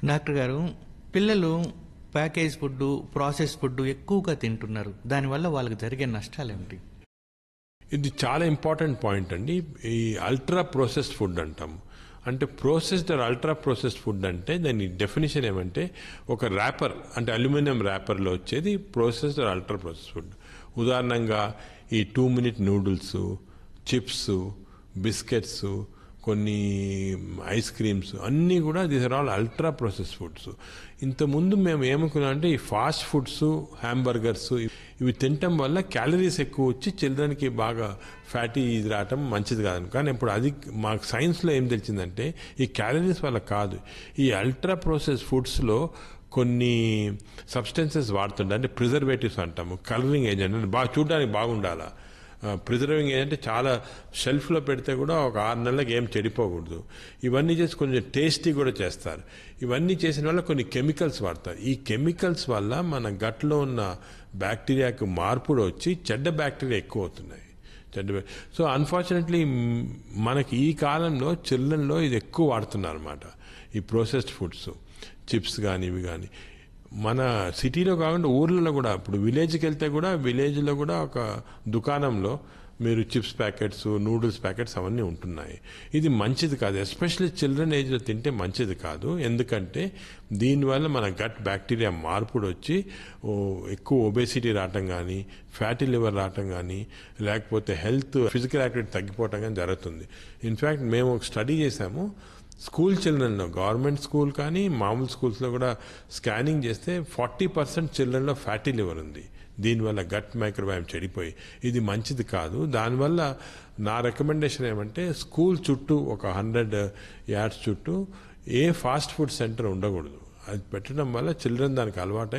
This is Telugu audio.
డాక్టర్ గారు పిల్లలు ప్యాకేజ్ ఫుడ్ ప్రాసెస్ ఫుడ్ ఎక్కువగా తింటున్నారు దానివల్ల వాళ్ళకి జరిగే నష్టాలు ఏమిటి ఇది చాలా ఇంపార్టెంట్ పాయింట్ అండి ఈ అల్ట్రా ప్రాసెస్డ్ ఫుడ్ అంటాం అంటే processed or ultra processed food అంటే దాని డెఫినేషన్ ఏమంటే ఒక ర్యాపర్ అంటే అల్యూమినియం ర్యాపర్లో వచ్చేది processed or ultra processed food ఉదాహరణంగా ఈ two minute noodles chips biscuits కొన్ని ఐస్ క్రీమ్స్ అన్నీ కూడా these are all ultra process foods ఇంతకుముందు మేము ఏమనుకున్నాం అంటే ఈ ఫాస్ట్ ఫుడ్స్ హ్యాంబర్గర్స్ ఇవి తినటం వల్ల క్యాలరీస్ ఎక్కువ వచ్చి చిల్డ్రన్కి బాగా ఫ్యాటీ ఇది రావటం మంచిది కాదు కానీ ఇప్పుడు అది మాకు సైన్స్లో ఏం తెలిసిందంటే ఈ క్యాలరీస్ వల్ల కాదు ఈ అల్ట్రా ప్రాసెస్ ఫుడ్స్లో కొన్ని సబ్స్టెన్సెస్ వాడుతుంటారు అంటే ప్రిజర్వేటివ్స్ అంటాము కలరింగ్ ఏజెంట్ అంటే బాగా చూడడానికి బాగుండాలా ప్రిజర్వింగ్ ఏంటంటే చాలా షెల్ఫ్లో పెడితే కూడా ఒక ఆరు నెలలకు ఏం చెడిపోకూడదు ఇవన్నీ చేసి కొంచెం టేస్టీ కూడా చేస్తారు ఇవన్నీ చేసిన వల్ల కొన్ని కెమికల్స్ వాడతారు ఈ కెమికల్స్ వల్ల మన గట్లో ఉన్న బ్యాక్టీరియాకు మార్పుడు వచ్చి చెడ్డ బ్యాక్టీరియా ఎక్కువ అవుతున్నాయి చెడ్డ సో అన్ఫార్చునేట్లీ మనకి ఈ కాలంలో చిల్డ్రన్లో ఇది ఎక్కువ వాడుతున్నారు అనమాట ఈ ప్రాసెస్డ్ ఫుడ్స్ చిప్స్ కానీ ఇవి కానీ మన సిటీలో కాకుండా ఊర్లలో కూడా ఇప్పుడు విలేజ్కి వెళ్తే కూడా విలేజ్లో కూడా ఒక దుకాణంలో మీరు చిప్స్ ప్యాకెట్స్ నూడిల్స్ ప్యాకెట్స్ అవన్నీ ఉంటున్నాయి ఇది మంచిది కాదు ఎస్పెషల్లీ చిల్డ్రన్ ఏజ్లో తింటే మంచిది కాదు ఎందుకంటే దీనివల్ల మన గట్ బ్యాక్టీరియా మార్పుడు వచ్చి ఎక్కువ ఒబేసిటీ రావటం కానీ ఫ్యాటీ లివర్ రావటం కానీ లేకపోతే హెల్త్ ఫిజికల్ యాక్టివిటీ తగ్గిపోవటం కానీ జరుగుతుంది ఇన్ఫ్యాక్ట్ మేము ఒక స్టడీ చేశాము స్కూల్ చిల్డ్రన్లో గవర్నమెంట్ స్కూల్ కానీ మామూలు స్కూల్స్లో కూడా స్కానింగ్ చేస్తే ఫార్టీ పర్సెంట్ చిల్డ్రన్లో ఫ్యాటీ లివర్ ఉంది దీనివల్ల గట్ మైక్రోబయామ్ చెడిపోయి ఇది మంచిది కాదు దానివల్ల నా రికమెండేషన్ ఏమంటే స్కూల్ చుట్టూ ఒక హండ్రెడ్ యార్డ్స్ చుట్టూ ఏ ఫాస్ట్ ఫుడ్ సెంటర్ ఉండకూడదు అది పెట్టడం వల్ల చిల్డ్రన్ దానికి అలవాటై